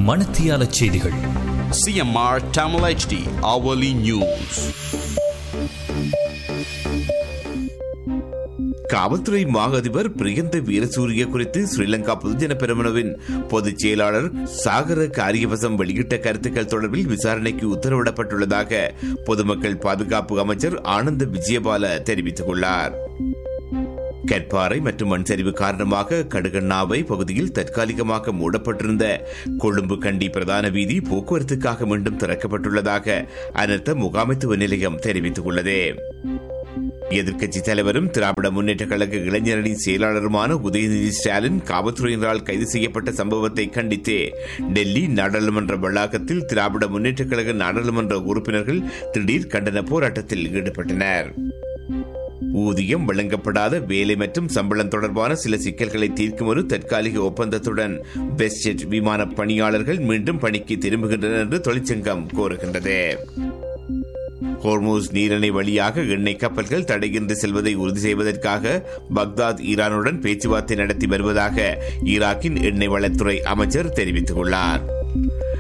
மணத்தியால செய்திகள் CMR Tamil HD hourly news. காவல்துறை மா அதிபர் பிரியந்த வீரசூரிய குறித்து ஸ்ரீலங்கா பொதுஜன பெருமனவின் பொதுச் செயலாளர் சாகர காரியவசம் வெளியிட்ட கருத்துக்கள் தொடர்பில் விசாரணைக்கு உத்தரவிடப்பட்டுள்ளதாக பொதுமக்கள் பாதுகாப்பு அமைச்சர் ஆனந்த விஜயபால தெரிவித்துள்ளார் கற்பாறை மற்றும் மண் சரிவு காரணமாக கடுகண்ணாவை பகுதியில் தற்காலிகமாக மூடப்பட்டிருந்த கொழும்பு கண்டி பிரதான வீதி போக்குவரத்துக்காக மீண்டும் திறக்கப்பட்டுள்ளதாக அனர்த்த முகாமைத்துவ நிலையம் தெரிவித்துள்ளது எதிர்க்கட்சி தலைவரும் திராவிட முன்னேற்ற கழக இளைஞரணி செயலாளருமான உதயநிதி ஸ்டாலின் காவல்துறையினரால் கைது செய்யப்பட்ட சம்பவத்தை கண்டித்து டெல்லி நாடாளுமன்ற வளாகத்தில் திராவிட முன்னேற்ற கழக நாடாளுமன்ற உறுப்பினர்கள் திடீர் கண்டன போராட்டத்தில் ஈடுபட்டனர் ஊதியம் வழங்கப்படாத வேலை மற்றும் சம்பளம் தொடர்பான சில சிக்கல்களை தீர்க்குமாறு தற்காலிக ஒப்பந்தத்துடன் வெஸ்ட்ஜெட் விமான பணியாளர்கள் மீண்டும் பணிக்கு திரும்புகின்றனர் என்று தொழிற்சங்கம் கோருகின்றது ஹோர்மூஸ் நீரிணை வழியாக எண்ணெய் கப்பல்கள் தடையின்றி செல்வதை உறுதி செய்வதற்காக பக்தாத் ஈரானுடன் பேச்சுவார்த்தை நடத்தி வருவதாக ஈராக்கின் எண்ணெய் வளத்துறை அமைச்சர் தெரிவித்துள்ளார்